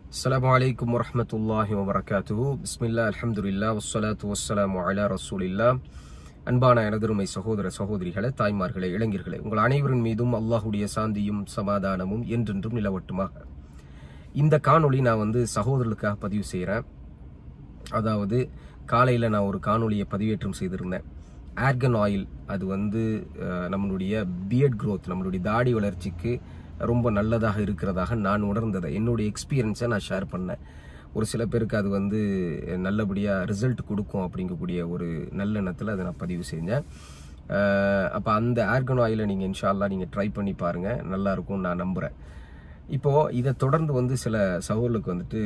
السلام عليكم ورحمة الله وبركاته بسم الله الحمد لله والصلاة والسلام على رسول الله அன்பான எனதருமை சகோதர சகோதரிகளே தாய்மார்களே இளைஞர்களே உங்கள் அனைவரின் மீதும் அல்லாஹுடைய சாந்தியும் சமாதானமும் என்றென்றும் நிலவட்டுமாக இந்த காணொளி நான் வந்து சகோதரர்களுக்காக பதிவு செய்கிறேன் அதாவது காலையில் நான் ஒரு காணொளியை பதிவேற்றம் செய்திருந்தேன் ஆர்கன் ஆயில் அது வந்து அஹ், நம்மளுடைய பியர்ட் growth நம்மளுடைய தாடி வளர்ச்சிக்கு ரொம்ப நல்லதாக இருக்கிறதாக நான் உணர்ந்ததை என்னுடைய எக்ஸ்பீரியன்ஸை நான் ஷேர் பண்ணேன் ஒரு சில பேருக்கு அது வந்து நல்லபடியாக ரிசல்ட் கொடுக்கும் அப்படிங்கக்கூடிய ஒரு நல்லெண்ணத்தில் அதை நான் பதிவு செஞ்சேன் அப்போ அந்த ஆர்கன் ஆயிலை நீங்கள் இன்ஷால்லா நீங்கள் ட்ரை பண்ணி பாருங்கள் நல்லா இருக்கும் நான் நம்புகிறேன் இப்போ இதை தொடர்ந்து வந்து சில சகோதரர்களுக்கு வந்துட்டு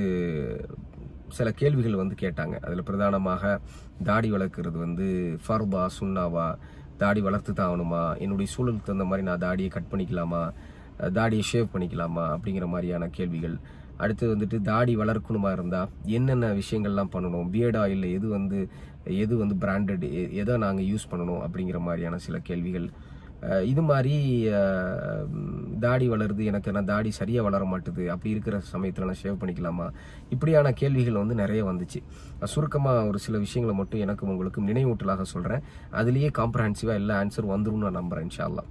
சில கேள்விகள் வந்து கேட்டாங்க அதில் பிரதானமாக தாடி வளர்க்குறது வந்து ஃபர்பா சுண்ணாவா தாடி வளர்த்து தான் ஆகணுமா என்னுடைய சூழலுக்கு தகுந்த மாதிரி நான் தாடியை கட் பண்ணிக்கலாமா அஹ் தாடியை ஷேவ் பண்ணிக்கலாமா அப்படிங்கிற மாதிரியான கேள்விகள் அடுத்து வந்துட்டு தாடி வளர்க்கணுமா இருந்தால் என்னென்ன விஷயங்கள்லாம் பண்ணணும் பியர்ட் ஆயில் எது வந்து எது வந்து பிராண்டட் எதை நாங்கள் யூஸ் பண்ணணும் அப்படிங்கிற மாதிரியான சில கேள்விகள் அஹ் இது மாதிரி அஹ், ம், தாடி வளருது எனக்கு நான் தாடி சரியாக வளர மாட்டுது அப்படி இருக்கிற சமயத்தில் நான் ஷேவ் பண்ணிக்கலாமா இப்படியான கேள்விகள் வந்து நிறைய வந்துச்சு சுருக்கமாக ஒரு சில விஷயங்களை மட்டும் எனக்கும் உங்களுக்கும் நினைவூட்டலாக சொல்கிறேன் அதுலேயே காம்ப்ரஹென்சிவாக எல்லா ஆன்சர் வந்துடும் நான் நம்புகிறேன் இன்ஷா அல்லாஹ்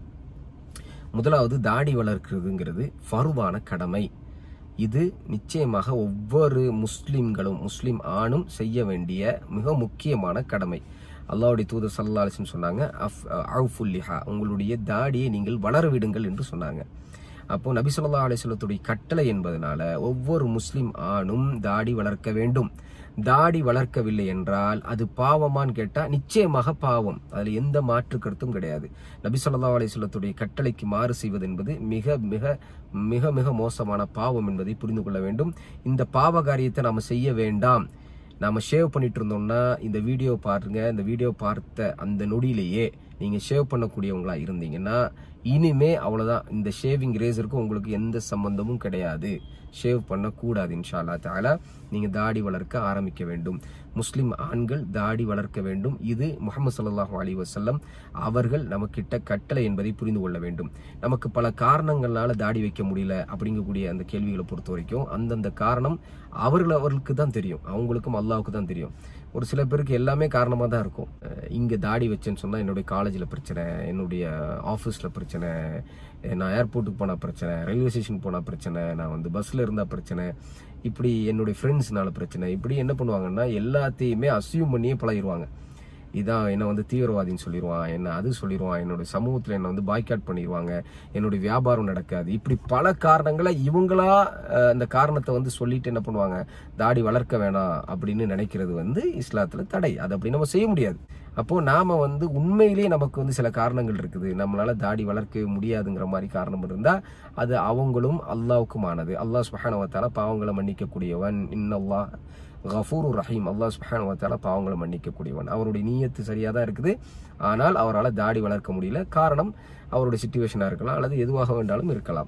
முதலாவது தாடி வளர்க்கிறதுங்கிறது ஃபருவான கடமை இது நிச்சயமாக ஒவ்வொரு முஸ்லிம்களும் முஸ்லிம் ஆணும் செய்ய வேண்டிய மிக முக்கியமான கடமை அல்லாஹ்வுடைய தூதர் சல்லா அலிஸ்லம் சொன்னாங்க அஃப் அவுஃபுல்லிஹா உங்களுடைய தாடியை நீங்கள் வளர விடுங்கள் என்று சொன்னாங்க அப்போ நபி ஸல்லல்லாஹு அலைஹி வஸல்லத்துடைய கட்டளை என்பதனால ஒவ்வொரு முஸ்லிம் ஆணும் தாடி வளர்க்க வேண்டும் தாடி வளர்க்கவில்லை என்றால் அது பாவமான்னு கேட்டா நிச்சயமாக பாவம் அதுல எந்த மாற்று கருத்தும் கிடையாது நபி ஸல்லல்லாஹு அலைஹி வஸல்லத்துடைய கட்டளைக்கு மாறு செய்வது என்பது மிக மிக மிக மிக மோசமான பாவம் என்பதை புரிந்து கொள்ள வேண்டும் இந்த பாவ காரியத்தை நாம செய்ய வேண்டாம் நாம ஷேவ் பண்ணிட்டு இருந்தோம்னா இந்த வீடியோ பாருங்க இந்த வீடியோ பார்த்த அந்த நொடியிலேயே நீங்க ஷேவ் பண்ணக்கூடியவங்களா இருந்தீங்கன்னா இனிமே அவ்வளவுதான் இந்த ஷேவிங் ரேசருக்கும் உங்களுக்கு எந்த சம்பந்தமும் கிடையாது ஷேவ் பண்ணக்கூடாது இன்ஷா அல்லா தாலா நீங்க தாடி வளர்க்க ஆரம்பிக்க வேண்டும் முஸ்லிம் ஆண்கள் தாடி வளர்க்க வேண்டும் இது முகமது ஸல்லல்லாஹு அலைஹி வஸல்லம் அவர்கள் நமக்கிட்ட கட்டளை என்பதை புரிந்து கொள்ள வேண்டும் நமக்கு பல காரணங்களால தாடி வைக்க முடியல அப்படிங்கக்கூடிய அந்த கேள்விகளை பொறுத்த வரைக்கும் அந்தந்த காரணம் அவர்கள் அவர்களுக்கு தான் தெரியும் அவங்களுக்கும் அல்லாவுக்கு தான் தெரியும் ஒரு சில பேருக்கு எல்லாமே காரணமாக தான் இருக்கும் அஹ் இங்க தாடி வச்சேன்னு சொன்னா என்னுடைய காலேஜில் பிரச்சனை என்னுடைய ஆஃபீஸ்ல பிரச்சனை அஹ் நான் ஏர்போர்ட்டுக்கு போனா பிரச்சனை ரயில்வே ஸ்டேஷன் போனா பிரச்சனை நான் வந்து பஸ்ல இருந்தா பிரச்சனை இப்படி என்னுடைய ஃப்ரெண்ட்ஸ்னால பிரச்சனை இப்படி என்ன பண்ணுவாங்கன்னா எல்லாத்தையுமே அசியூம் பண்ணியே பழகிடுவாங்க இதான் என்ன வந்து தீவிரவாதின்னு சொல்லிடுவான் என்ன அது சொல்லிடுவான் என்னோட சமூகத்தில் என்ன வந்து பாய்காட் பண்ணிடுவாங்க என்னுடைய வியாபாரம் நடக்காது இப்படி பல காரணங்களை இவங்களா அஹ், அந்த காரணத்தை வந்து சொல்லிட்டு என்ன பண்ணுவாங்க தாடி வளர்க்க வேணாம் அப்படின்னு நினைக்கிறது வந்து இஸ்லாத்துல தடை அது அப்படி நம்ம செய்ய முடியாது அப்போ நாம வந்து உண்மையிலேயே நமக்கு வந்து சில காரணங்கள் இருக்குது நம்மளால தாடி வளர்க்க முடியாதுங்கிற மாதிரி காரணம் இருந்தா அது அவங்களும் அல்லாவுக்குமானது அல்லாஹ் சுபஹானவத்தால பாவங்களை மன்னிக்கக்கூடியவன் இன்னல்லாஹ் கஃபூர் ரஹீம் அல்லாஹ் சுப்ஹானஹு வ தஆலா பாவங்களை மன்னிக்கக்கூடியவன் அவருடைய நீயத்து சரியா தான் இருக்குது ஆனால் அவரால் தாடி வளர்க்க முடியல காரணம் அவருடைய சுச்சுவேஷனா இருக்கலாம் அல்லது எதுவாக வேண்டாலும் இருக்கலாம்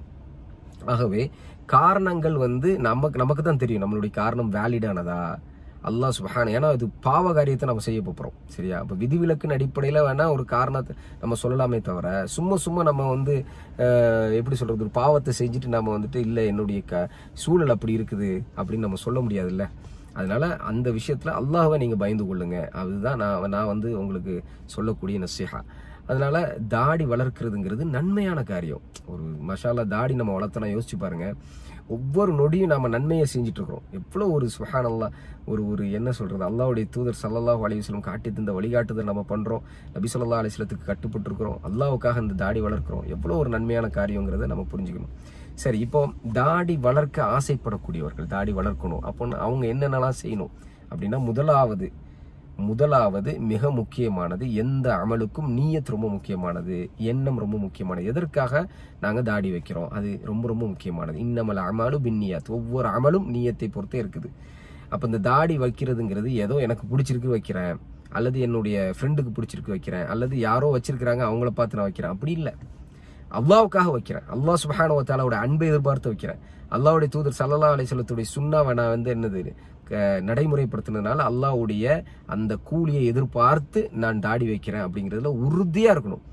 ஆகவே காரணங்கள் வந்து நமக்கு நமக்கு தான் தெரியும் நம்மளுடைய காரணம் வேலிடானதா அல்லாஹ் சுபஹான் ஏன்னா இது பாவ காரியத்தை நம்ம செய்ய போறோம் சரியா அப்ப விதிவிலக்கின் அடிப்படையில வேணா ஒரு காரணத்தை நம்ம சொல்லலாமே தவிர சும்மா சும்மா நம்ம வந்து அஹ், எப்படி சொல்றது ஒரு பாவத்தை செஞ்சுட்டு நம்ம வந்துட்டு இல்ல என்னுடைய க சூழல் அப்படி இருக்குது அப்படின்னு நம்ம சொல்ல முடியாதுல்ல அதனால அந்த விஷயத்துல அல்லாஹ்வை நீங்க பயந்து கொள்ளுங்க அதுதான் நான் நான் வந்து உங்களுக்கு சொல்லக்கூடிய நசிஹா அதனால தாடி வளர்க்கிறதுங்கிறது நன்மையான காரியம் ஒரு மஷாலா தாடி நம்ம வளர்த்தனா யோசிச்சு பாருங்க ஒவ்வொரு நொடியும் நாம நன்மையை செஞ்சுட்டு இருக்கிறோம் எவ்வளவு ஒரு சுஹான் அல்லா ஒரு ஒரு என்ன சொல்றது அல்லாஹ்வுடைய தூதர் சல்லல்லாஹு அலைஹி வஸல்லம் காட்டி தந்த வழிகாட்டுதல் நம்ம பண்றோம் நபி ஸல்லல்லாஹு அலைஹி வஸல்லத்துக்கு கட்டுப்பட்டு இருக்கிறோம் அல்லாஹ்வுக்காக இந்த தாடி வளர்க்கிறோம் எவ்வளவு ஒரு நன்மையான காரியங்கிறத நம்ம புரிஞ்சுக்கணும் சரி இப்போ தாடி வளர்க்க ஆசைப்படக்கூடியவர்கள் தாடி வளர்க்கணும் அப்போ அவங்க என்னென்னலாம் செய்யணும் அப்படின்னா முதலாவது முதலாவது மிக முக்கியமானது எந்த அமலுக்கும் நீயத் ரொம்ப முக்கியமானது எண்ணம் ரொம்ப முக்கியமானது எதற்காக நாங்க தாடி வைக்கிறோம் அது ரொம்ப ரொம்ப முக்கியமானது இன்னமல் அமலு பின்னியாத் ஒவ்வொரு அமலும் நீயத்தை பொறுத்தே இருக்குது அப்ப இந்த தாடி வைக்கிறதுங்கிறது ஏதோ எனக்கு பிடிச்சிருக்கு வைக்கிறேன் அல்லது என்னுடைய ஃப்ரெண்டுக்கு பிடிச்சிருக்கு வைக்கிறேன் அல்லது யாரோ வச்சிருக்கிறாங்க அவங்கள பார்த்து நான் வைக்கிறேன் அப்படி இல்லை அல்லாவுக்காக வைக்கிறேன் அல்லாஹ் சுபஹானஹு வ தஆலாவோட அன்பை எதிர்பார்த்து வைக்கிறேன் அல்லாஹ்வுடைய தூதர் ஸல்லல்லாஹு அலைஹி வஸல்லத்துடைய சுன்னாவை நான் வந்து என்னது க- நடைமுறைப்படுத்தினதுனால அல்லாஹ்வுடைய அந்த கூலியை எதிர்பார்த்து நான் தாடி வைக்கிறேன் அப்படிங்கிறதுல உறுதியா இருக்கணும்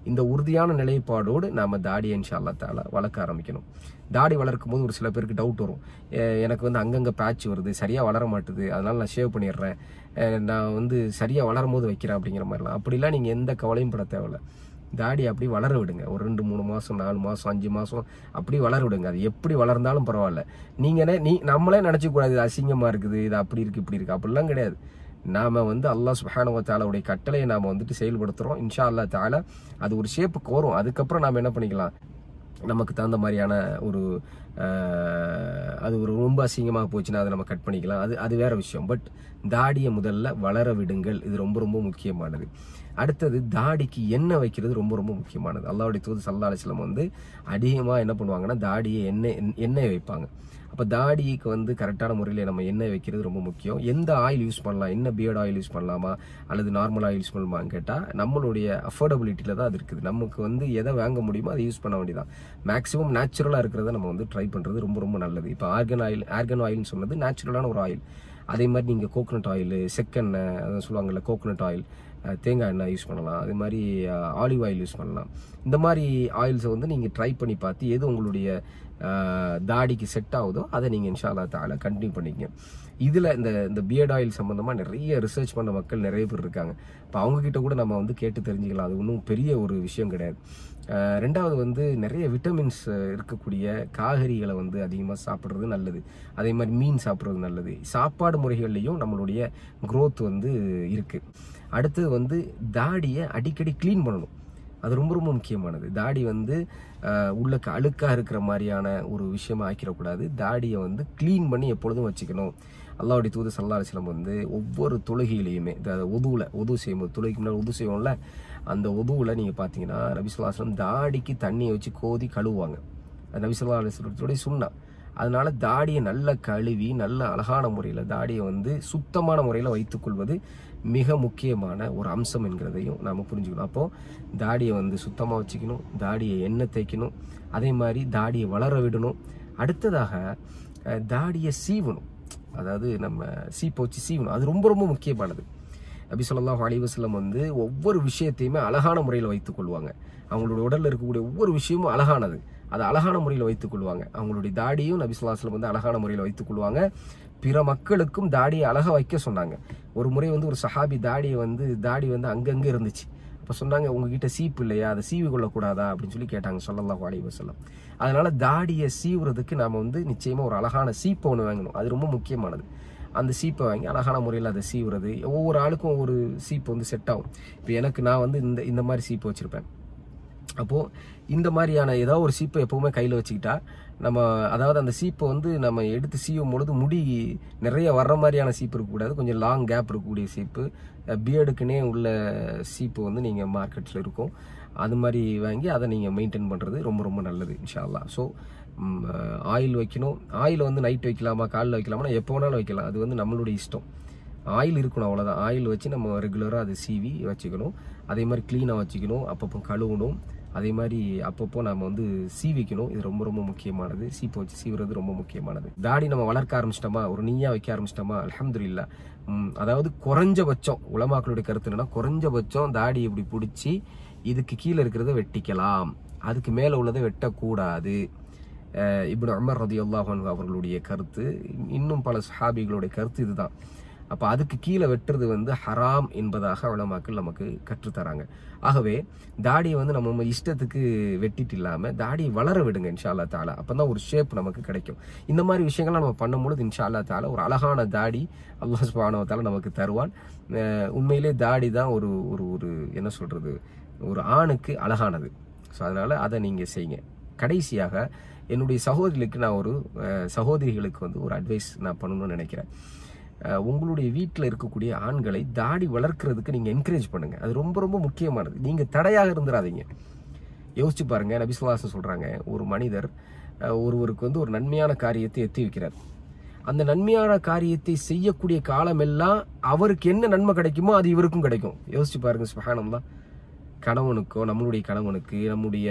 இந்த உறுதியான நிலைப்பாடோடு நாம தாடியை இன்ஷா அல்லா தாலா வளர்க்க ஆரம்பிக்கணும் தாடி வளர்க்கும் போது ஒரு சில பேருக்கு டவுட் வரும் எ- எனக்கு வந்து அங்கங்க பேட்ச் வருது சரியா வளர மாட்டுது அதனால நான் ஷேவ் பண்ணிடுறேன் அஹ் நான் வந்து சரியா வளரும் போது வைக்கிறேன் அப்படிங்கிற மாதிரிலாம் அப்படிலாம் நீங்க எந்த கவலையும் பட தேவையில்ல தாடி அப்படி வளர விடுங்க ஒரு ரெண்டு மூணு மாசம் நாலு மாசம் அஞ்சு மாசம் அப்படி வளர விடுங்க அது எப்படி வளர்ந்தாலும் பரவாயில்ல நீங்க என்ன- நீ நம்மளே நினைச்சுக்க கூடாது இது அசிங்கமா இருக்குது இது அப்படி இருக்கு இப்படி இருக்கு அப்படிலாம் கிடையாது நாம வந்து அல்லாஹ் சுப்ஹானஹு வ தஆலாவுடைய கட்டளையை நாம வந்துட்டு செயல்படுத்துறோம் இன்ஷா அல்லாஹ் தஆலா அது ஒரு ஷேப்புக்கு வரும் அதுக்கப்புறம் நாம என்ன பண்ணிக்கலாம் நமக்கு தகுந்த மாதிரியான ஒரு ஆஹ், அது ஒரு ரொம்ப அசிங்கமாக போச்சுன்னா அதை நம்ம கட் பண்ணிக்கலாம் அது அது வேற விஷயம் பட் தாடியை முதல்ல வளர விடுங்கள் இது ரொம்ப ரொம்ப முக்கியமானது அடுத்தது தாடிக்கு எண்ணெய் வைக்கிறது ரொம்ப ரொம்ப முக்கியமானது அல்லாஹ்வுடைய தூது சல்லா அலிஸ்லாம் வந்து அதிகமாக என்ன பண்ணுவாங்கன்னா தாடியை எண்ணெய் எண்ணெய் வைப்பாங்க அப்போ தாடிக்கு வந்து கரெக்டான முறையில் நம்ம எண்ணெய் வைக்கிறது ரொம்ப முக்கியம் எந்த ஆயில் யூஸ் பண்ணலாம் என்ன பியர்ட் ஆயில் யூஸ் பண்ணலாமா அல்லது நார்மல் ஆயில் யூஸ் பண்ணலாமான்னு கேட்டால் நம்மளுடைய அஃபோர்டபிலிட்டியில் தான் அது இருக்குது நமக்கு வந்து எதை வாங்க முடியுமோ அதை யூஸ் பண்ண வேண்டியதான் மேக்ஸிமம் நேச்சுரலாக இருக்கிறத நம்ம வந்து ட்ரை பண்ணுறது ரொம்ப ரொம்ப நல்லது இப்போ ஆர்கன் ஆயில் ஆர்கன் ஆயில்னு சொன்னது நேச்சுரலான ஒரு ஆயில் அதே மாதிரி நீங்கள் கோகனட் ஆயில் செக்கெண்ணெய் அதான் சொல்லுவாங்கல்ல கோகனட் ஆயில் அஹ் தேங்காய் எண்ணெய் யூஸ் பண்ணலாம் அதே மாதிரி ஆலிவ் ஆயில் யூஸ் பண்ணலாம் இந்த மாதிரி ஆயில்ஸை வந்து நீங்கள் ட்ரை பண்ணி பார்த்து எது உங்களுடைய அஹ், தாடிக்கு செட் ஆகுதோ அதை நீங்கள் இன்ஷா அல்லா தால கண்டினியூ பண்ணிக்கங்க இதில் இந்த இந்த பியர்ட் ஆயில் சம்மந்தமாக நிறைய ரிசர்ச் பண்ண மக்கள் நிறைய பேர் இருக்காங்க இப்போ அவங்க கிட்ட கூட நம்ம வந்து கேட்டு தெரிஞ்சுக்கலாம் அது ஒன்றும் பெரிய ஒரு விஷயம் கிடையாது அஹ், ரெண்டாவது வந்து நிறைய விட்டமின்ஸ் இருக்கக்கூடிய காய்கறிகளை வந்து அதிகமாக சாப்பிட்றது நல்லது அதே மாதிரி மீன் சாப்பிட்றது நல்லது சாப்பாடு முறைகள்லையும் நம்மளுடைய growth வந்து இருக்கு அடுத்தது வந்து தாடியை அடிக்கடி க்ளீன் பண்ணணும் அது ரொம்ப ரொம்ப முக்கியமானது தாடி வந்து அஹ், உள்ளக்க அழுக்காக இருக்கிற மாதிரியான ஒரு விஷயமா ஆக்கிடக்கூடாது தாடியை வந்து க்ளீன் பண்ணி எப்பொழுதும் வச்சுக்கணும் அல்லாவுடைய தூது சல்லா அலிஸ்லாம் வந்து ஒவ்வொரு தொழுகையிலையுமே இந்த உதுவில் உது செய்யும்போது தொழுகைக்கு முன்னாடி உது செய்வோம்ல அந்த உதுவில் நீங்கள் பார்த்தீங்கன்னா நபிசுல்லாஸ்லம் தாடிக்கு தண்ணியை வச்சு கோதி கழுவுவாங்க அது நபிசுல்லா அலிஸ்லத்துடைய சுண்ணா அதனால தாடியை நல்ல கழுவி நல்ல அழகான முறையில் தாடியை வந்து சுத்தமான முறையில் வைத்துக்கொள்வது மிக முக்கியமான ஒரு அம்சம் என்கிறதையும் நாம புரிஞ்சுக்கணும் அப்போ தாடியை வந்து சுத்தமாக வச்சுக்கணும் தாடியை எண்ணெய் தேய்க்கணும் அதே மாதிரி தாடியை வளர விடணும் அடுத்ததாக அஹ், தாடியை சீவணும் அதாவது நம்ம சீப்பை வச்சு சீவணும் அது ரொம்ப ரொம்ப முக்கியமானது நபி ஸல்லல்லாஹு அலைஹி வஸல்லம் வந்து ஒவ்வொரு விஷயத்தையுமே அழகான முறையில் வைத்துக் கொள்வாங்க அவங்களோட உடல்ல இருக்கக்கூடிய ஒவ்வொரு விஷயமும் அழகானது அதை அழகான முறையில் வைத்துக் கொள்வாங்க அவங்களுடைய தாடியும் நபி ஸல்லல்லாஹு அலைஹி வஸல்லம் வந்து அழகான முறையில் வைத்துக் கொள்வாங்க பிற மக்களுக்கும் தாடியை அழகா வைக்க சொன்னாங்க ஒரு முறை வந்து ஒரு சஹாபி தாடியை வந்து தாடி வந்து அங்கங்க இருந்துச்சு அப்ப சொன்னாங்க உங்ககிட்ட சீப்பு இல்லையா அதை சீவி கொள்ளக்கூடாதா அப்படின்னு சொல்லி கேட்டாங்க ஸல்லல்லாஹு அலைஹி வஸல்லம் அதனால தாடியை சீவுறதுக்கு நாம வந்து நிச்சயமா ஒரு அழகான சீப்பை ஒன்று வாங்கணும் அது ரொம்ப முக்கியமானது அந்த சீப்பை வாங்கி அழகான முறையில் அதை சீவுறது ஒவ்வொரு ஆளுக்கும் ஒவ்வொரு சீப்பு வந்து செட் ஆகும் இப்போ எனக்கு நான் வந்து இந்த இந்த மாதிரி சீப்பு வச்சிருப்பேன் அப்போ இந்த மாதிரியான ஏதாவது ஒரு சீப்பை எப்பவுமே கையில் வச்சுக்கிட்டா நம்ம அதாவது அந்த சீப்பை வந்து நம்ம எடுத்து சீவும் பொழுது முடி நிறைய வர்ற மாதிரியான சீப்பு இருக்கக்கூடாது கொஞ்சம் லாங் கேப் இருக்கக்கூடிய சீப்பு பியர்டுக்குனே உள்ள சீப்பு வந்து நீங்கள் மார்க்கெட்டில் இருக்கும் அது மாதிரி வாங்கி அதை நீங்கள் மெயின்டைன் பண்ணுறது ரொம்ப ரொம்ப நல்லது இன்ஷா அல்லாஹ் ஸோ ஆயில் வைக்கணும் ஆயில் வந்து நைட் வைக்கலாமா காலைல வைக்கலாமா எப்போ வேணாலும் வைக்கலாம் அது வந்து நம்மளுடைய இஷ்டம் ஆயில் இருக்கணும் அவ்வளோதான் ஆயில் வச்சு நம்ம ரெகுலராக அதை சீவி வச்சுக்கணும் அதே மாதிரி க்ளீனாக வச்சுக்கணும் அப்பப்போ கழுவணும் அதே மாதிரி அப்பப்போ நம்ம வந்து சீவிக்கணும் இது ரொம்ப ரொம்ப முக்கியமானது சீப்பை வச்சு சீவுறது ரொம்ப முக்கியமானது தாடி நம்ம வளர்க்க ஆரம்பிச்சிட்டோமா ஒரு நீயா வைக்க ஆரம்பிச்சிட்டோமா அல்ஹம்துலில்லா ம், அதாவது குறைஞ்சபட்சம் உலமாக்களுடைய கருத்து என்னன்னா குறைஞ்சபட்சம் தாடி இப்படி பிடிச்சி இதுக்கு கீழே இருக்கிறத வெட்டிக்கலாம் அதுக்கு மேலே உள்ளதை வெட்டக்கூடாது அஹ் இப்னு உமர் ரதியுல்லாஹு அன்ஹு அவர்களுடைய கருத்து இன்னும் பல சஹாபிகளுடைய கருத்து இதுதான் அப்ப அதுக்கு கீழே வெட்டுறது வந்து ஹராம் என்பதாக உலமாக்கள் நமக்கு கற்றுத்தராங்க ஆகவே தாடியை வந்து நம்ம நம்ம இஷ்டத்துக்கு வெட்டிட்டு இல்லாம தாடியை வளர விடுங்க இன்ஷா அல்லா தாலா அப்பதான் ஒரு ஷேப் நமக்கு கிடைக்கும் இந்த மாதிரி விஷயங்கள்லாம் நம்ம பண்ணும்பொழுது இன்ஷா அல்லா தாலா ஒரு அழகான தாடி அல்லாஹ் சுப்ஹானஹு வ தஆலா நமக்கு தருவான் அஹ் உண்மையிலே தாடி தான் ஒரு ஒரு ஒரு என்ன சொல்றது ஒரு ஆணுக்கு அழகானது ஸோ அதனால அதை நீங்க செய்யுங்க கடைசியாக என்னுடைய சகோதரிகளுக்கு நான் ஒரு அஹ், சகோதரிகளுக்கு வந்து ஒரு அட்வைஸ் நான் பண்ணணும்னு நினைக்கிறேன் அஹ், உங்களுடைய வீட்டில் இருக்கக்கூடிய ஆண்களை தாடி வளர்க்கறதுக்கு நீங்க என்கரேஜ் பண்ணுங்க அது ரொம்ப ரொம்ப முக்கியமானது நீங்க தடையாக இருந்துடாதீங்க யோசிச்சு பாருங்க நபிசுல்லாசன் சொல்றாங்க ஒரு மனிதர் அஹ், ஒருவருக்கு வந்து ஒரு நன்மையான காரியத்தை எத்தி வைக்கிறார் அந்த நன்மையான காரியத்தை செய்யக்கூடிய காலமெல்லாம் அவருக்கு என்ன நன்மை கிடைக்குமோ அது இவருக்கும் கிடைக்கும் யோசிச்சு பாருங்க சுபஹானல்லாஹ் கணவனுக்கோ நம்மளுடைய கணவனுக்கு நம்முடைய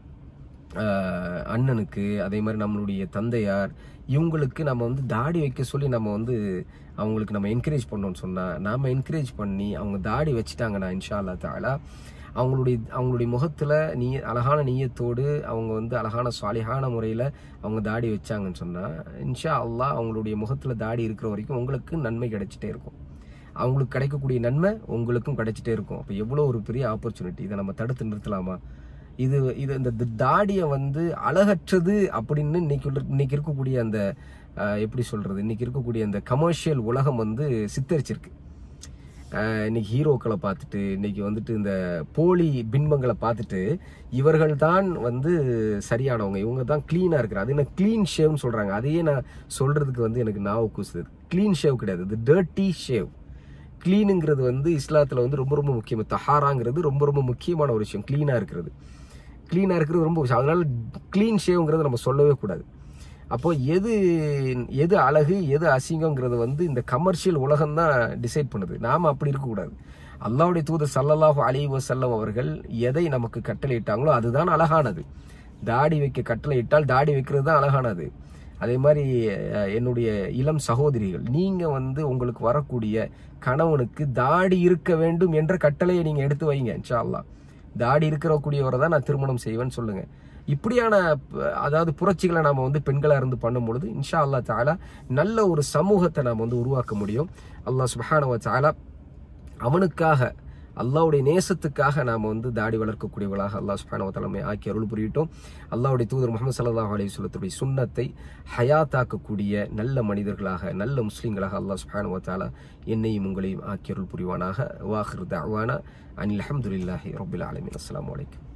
ஆஹ், அண்ணனுக்கு அதே மாதிரி நம்மளுடைய தந்தையார் இவங்களுக்கு நம்ம வந்து தாடி வைக்க சொல்லி நம்ம வந்து அவங்களுக்கு நம்ம என்கரேஜ் பண்ணோம்னு சொன்னா நாம என்கரேஜ் பண்ணி அவங்க தாடி வச்சுட்டாங்கன்னா இன்ஷா அல்லா தாலா அவங்களுடைய அவங்களுடைய முகத்துல நீ அழகான நீயத்தோடு அவங்க வந்து அழகான சாலிகான முறையில அவங்க தாடி வச்சாங்கன்னு சொன்னா இன்ஷா அல்லாஹ் அவங்களுடைய முகத்துல தாடி இருக்கிற வரைக்கும் உங்களுக்கு நன்மை கிடைச்சிட்டே இருக்கும் அவங்களுக்கு கிடைக்கக்கூடிய நன்மை உங்களுக்கும் கிடைச்சிட்டே இருக்கும் அப்போ எவ்வளோ ஒரு பெரிய ஆப்பர்ச்சுனிட்டி இதை நம்ம தடுத்து நிறுத்தலாமா இது இது இந்த தி- தாடியை வந்து அழகற்றது அப்படின்னு இன்னைக்கு உள்ள- இன்னைக்கு இருக்கக்கூடிய அந்த அஹ், எப்படி சொல்றது இன்னைக்கு இருக்கக்கூடிய அந்த கமர்ஷியல் உலகம் வந்து சித்தரிச்சிருக்கு அஹ், இன்னைக்கு ஹீரோக்களை பார்த்துட்டு இன்னைக்கு வந்துட்டு இந்த போலி பின்பங்களை பார்த்துட்டு இவர்கள் தான் வந்து சரியானவங்க இவங்க தான் க்ளீனாக இருக்கிற அது என்ன க்ளீன் ஷேவ்னு சொல்றாங்க அதையே நான் சொல்றதுக்கு வந்து எனக்கு நாவு கூசுது க்ளீன் ஷேவ் கிடையாது இது டர்ட்டி ஷேவ் க்ளீனுங்கிறது வந்து இஸ்லாத்தில் வந்து ரொம்ப ரொம்ப முக்கியம் தஹாராங்கிறது ரொம்ப ரொம்ப முக்கியமான ஒரு விஷயம் க்ளீனாக இருக்கிறது க்ளீனாக இருக்கிறது ரொம்ப விஷயம் அதனால க்ளீன் ஷேவ்ங்கிறத நம்ம சொல்லவே கூடாது அப்போ எது எது அழகு எது அசிங்கங்கிறது வந்து இந்த கமர்ஷியல் உலகம் தான் டிசைட் பண்ணுது நாம அப்படி இருக்கக்கூடாது அல்லாஹ்வுடைய தூதர் ஸல்லல்லாஹு அலைஹி வஸல்லம் அவர்கள் எதை நமக்கு கட்டளையிட்டாங்களோ அதுதான் அழகானது தாடி வைக்க கட்டளையிட்டால் தாடி வைக்கிறது தான் அழகானது அதே மாதிரி அஹ், என்னுடைய இளம் சகோதரிகள் நீங்க வந்து உங்களுக்கு வரக்கூடிய கணவனுக்கு தாடி இருக்க வேண்டும் என்ற கட்டளையை நீங்க எடுத்து வைங்க இன்ஷா அல்லாஹ் தாடி இருக்கிறக்கூடியவரை தான் நான் திருமணம் செய்வேன்னு சொல்லுங்க இப்படியான ப- அதாவது புரட்சிகளை நாம வந்து பெண்களா இருந்து பண்ணும் பொழுது இன்ஷா அல்லாஹ் தாலா நல்ல ஒரு சமூகத்தை நாம வந்து உருவாக்க முடியும் அல்லாஹ் சுப்ஹானஹு வ தஆலா அவனுக்காக அல்லாஹ்வுடைய நேசத்துக்காக நாம வந்து தாடி வளர்க்கக்கூடியவர்களாக அல்லாஹ் சுப்ஹானஹு வ தஆலா நம்மை ஆக்கி அருள் புரியட்டும் அல்லாஹ்வுடைய தூதர் முகமது ஸல்லல்லாஹு அலைஹி வஸல்லத்துடைய சுன்னத்தை ஹயாத்தாக்கக்கூடிய நல்ல மனிதர்களாக நல்ல முஸ்லிம்களாக அல்லாஹ் சுப்ஹானஹு வ தஆலா என்னையும் உங்களையும் ஆக்கி அருள் புரிவானாக வாஹிர் தஅவானா அனில் அல்ஹம்துலில்லாஹி ரப்பில் ஆலமீன் அஸ்ஸலாமு அலைக்கும்